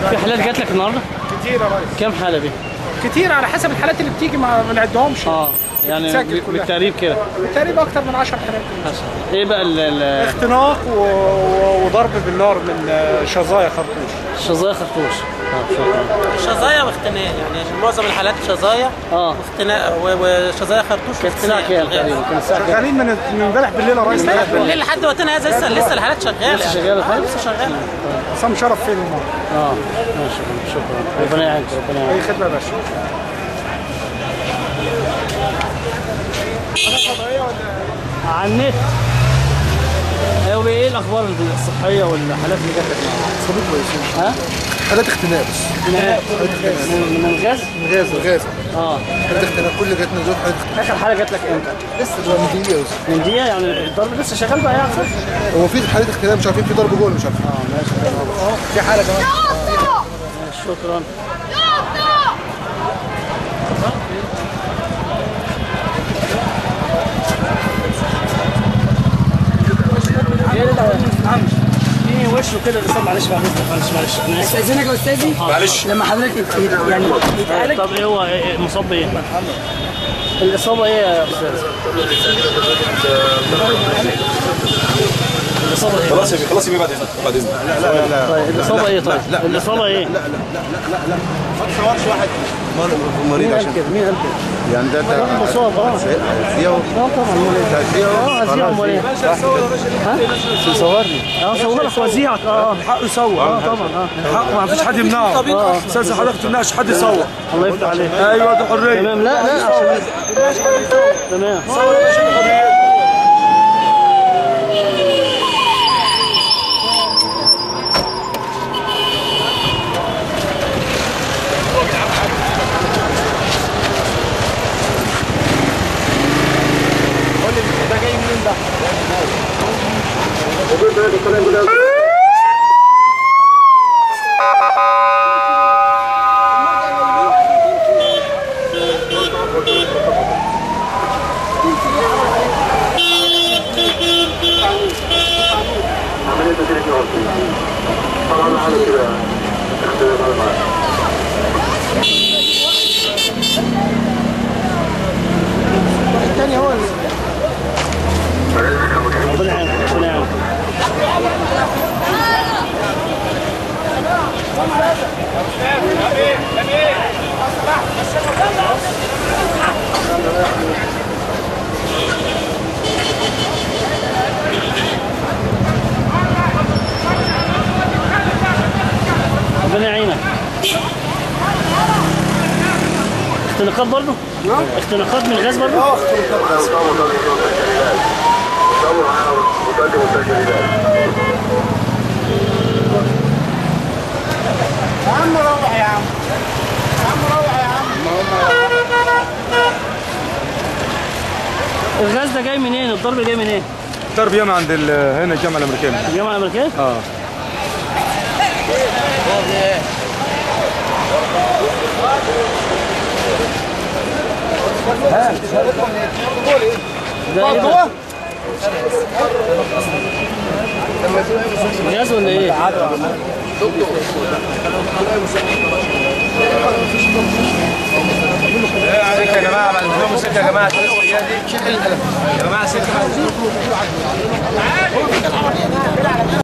في حالات جات لك النهارده كتير يا ريس كام حاله دي كتير على حسب الحالات اللي بتيجي ما بنعدهمش اه يعني بتتسجل ب- كلها. بالتقريب كده تقريبا اكتر من 10 حالات حسن ايه بقى ال- ال- اختناق و... و- وضرب بالنار من آه، شظايا خرطوش الشظايا خرطوش اه شكرا شظايا واختناق يعني عشان معظم الحالات شظايا اه واختناق و- وشظايا خرطوش كانت الساعه كام تقريبا كان الساعه كام شغالين من من امبارح بالليل يا ريس امبارح بالليل لحد وقتنا هذا لسه لسه الحالات شغاله لسه شغاله الحاجه لسه شغاله عصام شرف فين النهارده اه ماشي شكرا ربنا يعينك ربنا اي يعينك خدمه يا باشا على النت ايوه ايه الاخبار الصحيه والحالات اللي جات لك صديق كويسين ها حالات اختناق بس من من الغاز من غاز غاز اه حالات اختناق كل اللي جات من دول حالات اختناق اخر حاله جات لك امتى لسه ده من دقيقه بس من دقيقه يعني الضرب لسه شغال بقى يعني هو في حالات اختناق مش عارفين في ضرب جوه ولا مش عارفين اه ماشي في حاله كمان شكرا في وشه كده الاصابه معلش معلش معلش معلش انا اسف استاذنك يا استاذي معلش لما حضرتك يت- يعني يتعالج طب ايه هو إيه- مصاب بايه؟ الاصابه ايه يا استاذ؟ الاصابه ايه؟ خلاص يا بيه خلاص يا بيه بعد اذنك بعد اذنك طيب الاصابه ايه طيب؟ الاصابه ايه؟ مريض مين قال عشان كده؟ مين قال كده؟ يعني ده راجل مصاب اه فيه اه طبعا امال ايه؟ اه هزيع امال ايه؟ ها؟ تصورني اه صورك وزيعك اه حقه يصور اه طبعا اه حقه ما فيش حد يمنعه اه استاذ حضرتك تمنعش حد يصور الله يفتح عليك ايوه دي حريه تمام لا لا عشان تمام الثاني هو اللي ربنا يعينك ربنا يعينك ربنا يعينك اختناقات برضه؟ اختناقات من الغاز برضه؟ يا عم روح يا عم يا عم روح يا عم الغاز ده جاي منين؟ الضرب جاي منين؟ ضرب ياما عند ال- هنا الجامعه الامريكيه الجامعة الأمريكية؟ اه ده ايه ده؟ غاز ولا ايه؟ سكه يا جماعه بعد اذنكم سكه يا جماعه يا جماعه سكه